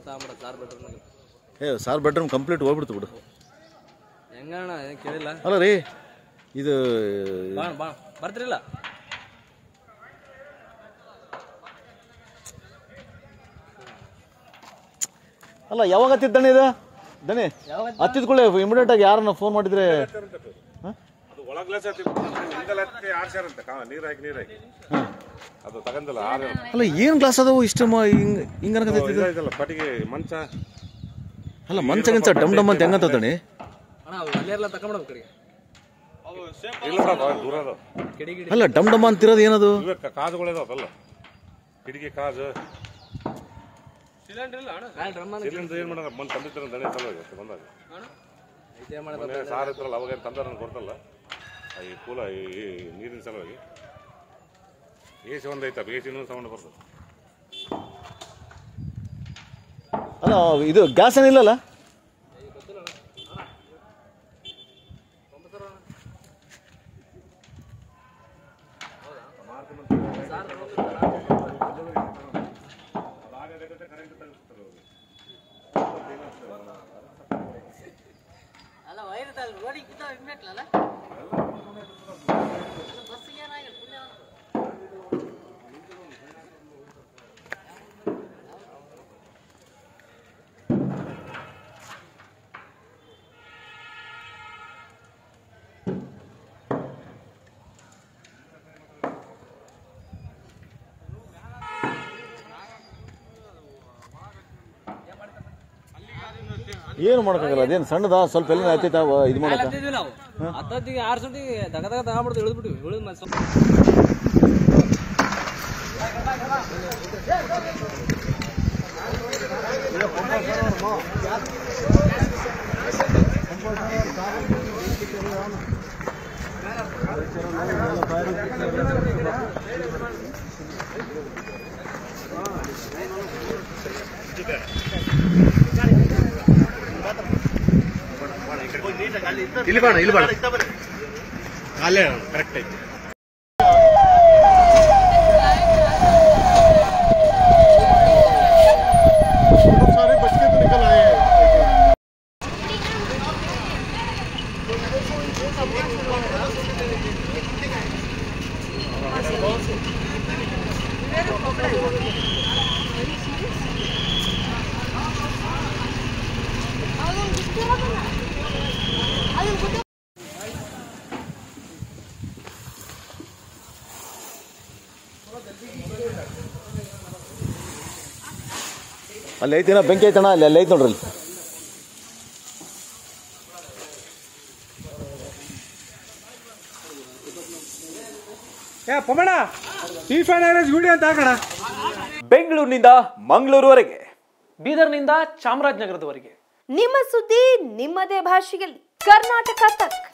ತಗೊಂಬಿಡೋದು sir bedroom ಏ sir bedroom complete ಹೋಗ್ಬಿಡ್ತು ಬಿಡು ಹೆಂಗಣ್ಣ ಏನು ಕೇಳಿಲ್ಲ ಅಲ್ಲ ರೀ ಇದು ಬಾ ಬಾ ಬರ್ತಿರಿಲ್ಲ ಅಲ್ಲ ಯಾವಾಗ ಹತ್ತಿದ್ ದಣಿ ಇದು ದಣಿ ಹತ್ತಿದ ಕೂಡಲೇ ಇಮಿಡಿಯೇಟ್ ಆಗಿ ಯಾರನ್ನ ಫೋನ್ ಮಾಡಿದ್ರೆ ಹ? ಅದು ಒಳ ಗ್ಲಾಸ್ ಹಿಂದಲಕ್ಕೆ ಆರ್ಸ್ಯಾರಂತೆ ಕಾ ನೀರ್ ಹಾಕಿ ನೀರ್ ಹಾಕಿ ಅದು ತಗಂದಲ್ಲ ಆರ್ ಅಲ್ಲ ಏನ್ ಗ್ಲಾಸ್ ಅದಾವು ಇಷ್ಟು ಮ- ಹಿಂಗ್ ಹಿಂಗ ಅನ್ಕತೈತಿ ಇದು? ಇದಲ್ಲ ಪಟಿಗೆ ಮಂಚ ಅಲ್ಲ ಮಂಚ ಗಿಂಚ ಡಮ್ ಡಮ್ ಅಂತ ಹೆಂಗಂತ ದಣಿ ಅಣ್ಣ ಅವು ಅಲ್ಲಿ ಎಲ್ಲ ತಗೊಂಬಿಡೋದು ಕಡೆಗೆ ಇಲ್ಲ ಬಿಡಪ್ಪ, ದೂರ ಅದು ಕಿಡಿ ಗಿಡಿ ಅಲ್ಲ ಡಮ್ ಡಮ್ ಅಂತಿರೋದು ಏನದು ಇವೇ ಕಾಜುಗಳಿದಾವಲ್ಲ ಕಿಟಕಿ ಕಾಜು ಸಿಲಿಂಡರ್ ಇಲ್ಲ ಅಣ್ಣ ಡ್ರಮ್ ಇಲ್ಲಿಂದ ಏನ್ ಮಾಡೋಣ ಮನ್ ತಂದಿದ್ದಾರ ದಣಿ ಸಲುವಾಗಿ ಅಷ್ಟು ಬಂದಾಗ ಐತೆ ಮಾಡೋದು ಮೊನ್ನೆ ಸಾರ್ ಇದ್ರಲ್ಲ ಅವಾಗ ಏನ್ ತಂದಾರ ಕೊಡ್ತಲ್ಲ ಈ ಕೂಲ ಈ ಈ ನೀರಿನ ಸಲುವಾಗಿ ಎ ಸಿ ಒಂದು ಐತಪ್ಪ ಎ ಸಿನೂ ಸೌಂಡ್ ಬರ್ತದೆ ಅಲ್ಲ ಇದು ಗ್ಯಾಸ್ ಏನಿಲ್ಲಲ್ಲ ಅಲ್ಲ ವೈರ್ ರೋಡಿಗೆ ಬಿದ್ದಾವ ಇಮ್ಮೆಟ್ಲಲ್ಲ ಬಸ್ಸಿಗೆ ಏನಾಗಿಲ್ಲ ಪುಣ್ಯ ಏನು ಮಾಡೋಕ್ಕಾಗಲ್ಲ ಅದೇನು ಸಣ್ಣದ ಸ್ವಲ್ಪ ಎಲ್ಲ ಆಯ್ತೈತಾ ಇದು ಮಾಡಕ್ಕ ಹತ್ತಿದ್ವಿ ನಾವು ಹತ್ತಿಗೆ ಆರು ಸೊಂಟಿಗೆ ದಗ ದಗ ತಗೊಂಬಿಡ್ದು ಇಳಿದ್ಬಿಟ್ವಿ ಇಳಿದ್ ಮತ್ತೆ ಸ್ವಲ್ಪ ಇಲ್ಲಿ ಬಾಣ ಇಲ್ಲಿ ಬಾಣ ಅಲ್ಲೇ ಕರೆಕ್ಟ್ ಐತಿ ಅಲ್ಲಿ ಐತಿನ ಬೆಂಕಿ ಐತಣ್ಣ ಅಲ್ಲಿ ಅಲ್ಲಿ ಐತೆ ನೋಡ್ರಿ ಅಲ್ಲಿ ಏ ಪಮಣ ಟಿ ಫೈವ್ ವಿಡಿಯೋ ಅಂತ ಹಾಕೋಣ ಬೆಂಗಳೂರಿನಿಂದ ಮಂಗಳೂರುವರೆಗೆ ಬೀದರ್ನಿಂದ ಚಾಮರಾಜನಗರದವರೆಗೆ ನಿಮ್ಮ ಸುದ್ದಿ ನಿಮ್ಮದೇ ಭಾಷೆಯಲ್ಲಿ ಕರ್ನಾಟಕ ತಕ್